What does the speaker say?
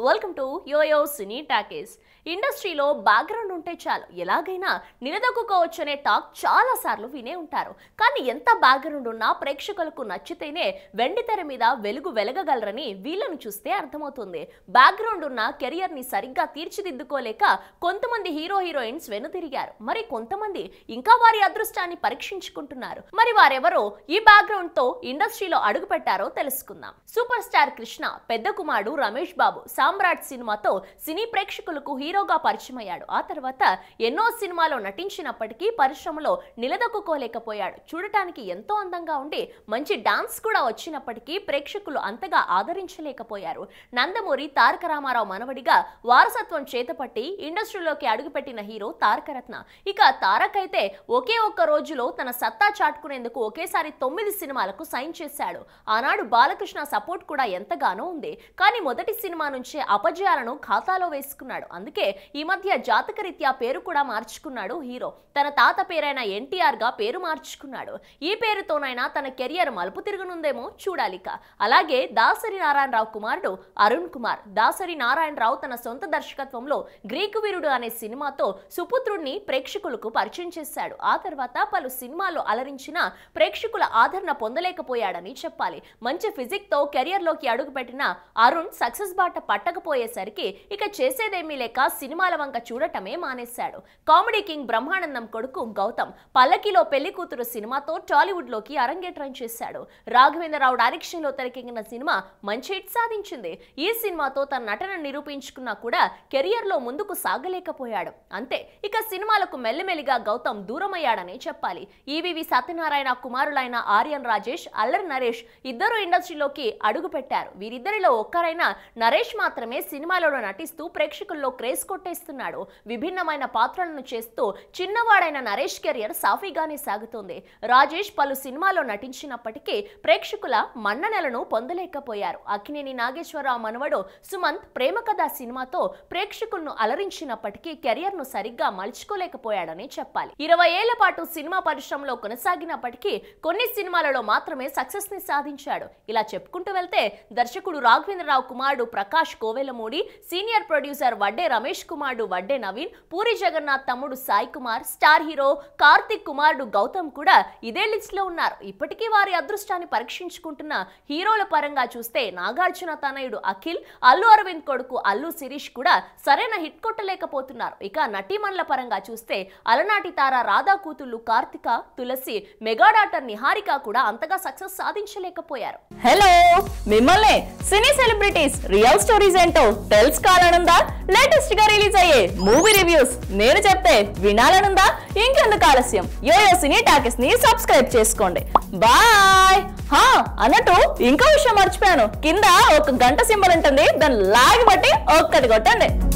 welcome to Yoyo Cine Talkies ఇండస్ట్రీలో background ఉంటే చాలు ఎలాగైనా నిలదొక్కుకోవచ్చనే టాక్ చాలా సార్లు వినే ఉంటారు కానీ ఎంత బ్యాక్గ్రౌండ్ ఉన్నా ప్రేక్షకులకు నచ్చితేనే వెండి తెర మీద వెలుగు వెలగగలరని వీళ్ళను చూస్తే అర్థమవుతుంది బ్యాక్గ్రౌండ్ ఉన్న కెరియర్ ని సరిగ్గా తీర్చిదిద్దుకోలేక కొంతమంది హీరో హీరోయిన్స్ వెనుతిరిగారు మరి కొంతమంది ఇంకా వారి అదృష్టాన్ని పరీక్షించుకుంటున్నారు మరి వారెవరో ఈ బ్యాక్గ్రౌండ్ తో ఇండస్ట్రీలో అడుగు పెట్టారో తెలుసుకుందాం సూపర్ స్టార్ కృష్ణ పెద్ద కుమారుడు రమేష్ బాబు సామ్రాట్ సినిమాతో సినీ ప్రేక్షకులకు హీరోగా పరిచయం అయ్యాడు ఆ తర్వాత ఎన్నో సినిమాలో నటించినప్పటికీ పరిశ్రమలో నిలదొక్కుకోలేకపోయాడు చూడటానికి ఎంతో అందంగా ఉండి మంచి డాన్స్ కూడా వచ్చినప్పటికీ ప్రేక్షకులు అంతగా ఆదరించలేకపోయారు నందమూరి తారక రామారావు మనవడిగా వారసత్వం చేతపట్టి ఇండస్ట్రీలోకి అడుగుపెట్టిన హీరో తారకరత్న ఇక తారక్ అయితే ఒకే ఒక్క రోజులో తన సత్తా చాటుకునేందుకు ఒకేసారి తొమ్మిది సినిమాలకు సైన్ చేశాడు ఆనాడు బాలకృష్ణ సపోర్ట్ కూడా ఎంతగానో ఉంది కానీ మొదటి సినిమా నుంచే అపజయాలను ఖాతాలో వేసుకున్నాడు అందుకే ఈ మధ్య జాతకరీత్యా పేరు కూడా మార్చుకున్నాడు హీరో తన తాత పేరైన ఎన్టీఆర్ గా పేరు మార్చుకున్నాడు ఈ పేరుతోనైనా తన కెరియర్ మలుపు తిరగనుందేమో చూడాలిక అలాగే దాసరి నారాయణరావు కుమారుడు అరుణ్ కుమార్ దాసరి నారాయణరావు తన సొంత దర్శకత్వంలో గ్రీకు వీరుడు అనే సినిమాతో సుపుత్రుడిని ప్రేక్షకులకు పరిచయం చేశాడు ఆ తర్వాత పలు సినిమాల్లో అలరించిన ప్రేక్షకుల ఆదరణ పొందలేకపోయాడని చెప్పాలి మంచి ఫిజిక్ తో కెరియర్ లోకి అడుగుపెట్టిన అరుణ్ సక్సెస్ బాట పట్టకపోయేసరికి ఇక చేసేదేమీ లేక సినిమాల వంక చూడటమే మానేశాడు కామెడీ కింగ్ బ్రహ్మానందం కొడుకు గౌతమ్ పల్లకిలో పెళ్లి కూతురు సినిమాతో టాలీవుడ్ లోకి అరంగేట్రం చేశాడు రాఘవేంద్రరావు డైరెక్షన్ లో తెరకెక్కిన సినిమా మంచి హిట్ సాధించింది ఈ సినిమాతో తన నటన నిరూపించుకున్నా కూడా కెరియర్ లో ముందుకు సాగలేకపోయాడు అంతే ఇక సినిమాలకు మెల్లిమెల్లిగా గౌతమ్ దూరమయ్యాడనే చెప్పాలి ఈవివి సత్యనారాయణ కుమారులైన ఆర్యన్ రాజేష్ అల్లరి నరేష్ ఇద్దరు ఇండస్ట్రీలోకి అడుగు పెట్టారు వీరిద్దరిలో ఒక్కరైన నరేష్ మాత్రమే సినిమాలలో నటిస్తూ ప్రేక్షకుల్లో క్రేజ్ కొట్టేస్తున్నాడు విభిన్నమైన పాత్రలను చేస్తూ చిన్నవాడైన నరేష్ కెరియర్ సాఫీగానే సాగుతోంది రాజేష్ పలు సినిమాల్లో నటించినప్పటికీ ప్రేక్షకుల మన్ననలను పొందలేకపోయారు అక్కినేని నాగేశ్వరరావు మనవడు సుమంత్ ప్రేమ కథ సినిమాతో ప్రేక్షకులను అలరించినప్పటికీ కెరియర్ ను సరిగ్గా మలుచుకోలేకపోయాడని చెప్పాలి ఇరవై ఏళ్ల పాటు సినిమా పరిశ్రమలో కొనసాగినప్పటికీ కొన్ని సినిమాలలో మాత్రమే సక్సెస్ ని సాధించాడు ఇలా చెప్పుకుంటూ వెళ్తే దర్శకుడు రాఘవేంద్రరావు కుమారుడు ప్రకాష్ కోవెలమూడి సీనియర్ ప్రొడ్యూసర్ వడ్డే రమేష్ కుమారుడు వడ్డే నవీన్ పూరి జగన్నాథ్ తమ్ముడు సాయి కుమార్ స్టార్ హీరో కార్తిక్ కుమారుడు గౌతమ్ కూడా ఇదే లిస్ట్ లో ఉన్నారు ఇప్పటికీ వారి అదృష్టాన్ని పరీక్షించుకుంటున్న హీరోల పరంగా చూస్తే నాగార్జున తనయుడు అఖిల్ అల్లు అరవింద్ కొడుకు అల్లు శిరీష్ కూడా సరైన హిట్ కొట్టలేకపోతున్నారు ఇక నటీమణుల పరంగా చూస్తే అలనాటి తార రాధా కూతుళ్ళు కార్తిక తులసి మెగా డాక్టర్ నిహారిక కూడా అంతగా సక్సెస్ సాధించలేకపోయారు హలో మిమ్మల్ని సినీ సెలబ్రిటీస్ రియల్ స్టోరీస్ ఏంటో తెలుసుకోవాలనుందా లేటెస్ట్ గా రిలీజ్ అయ్యే మూవీ రివ్యూస్ నేను చెప్తే వినాలనుందా ఇంకెందుకు ఆలస్యం యోయో సినీ టాకెస్ ని సబ్స్క్రైబ్ చేసుకోండి బాయ్ హా అన్నట్టు ఇంకో విషయం మర్చిపోయాను కింద ఒక గంట సింబల్ ఉంటుంది దాన్ని లాగి బట్టి ఒక్కటి కొట్టండి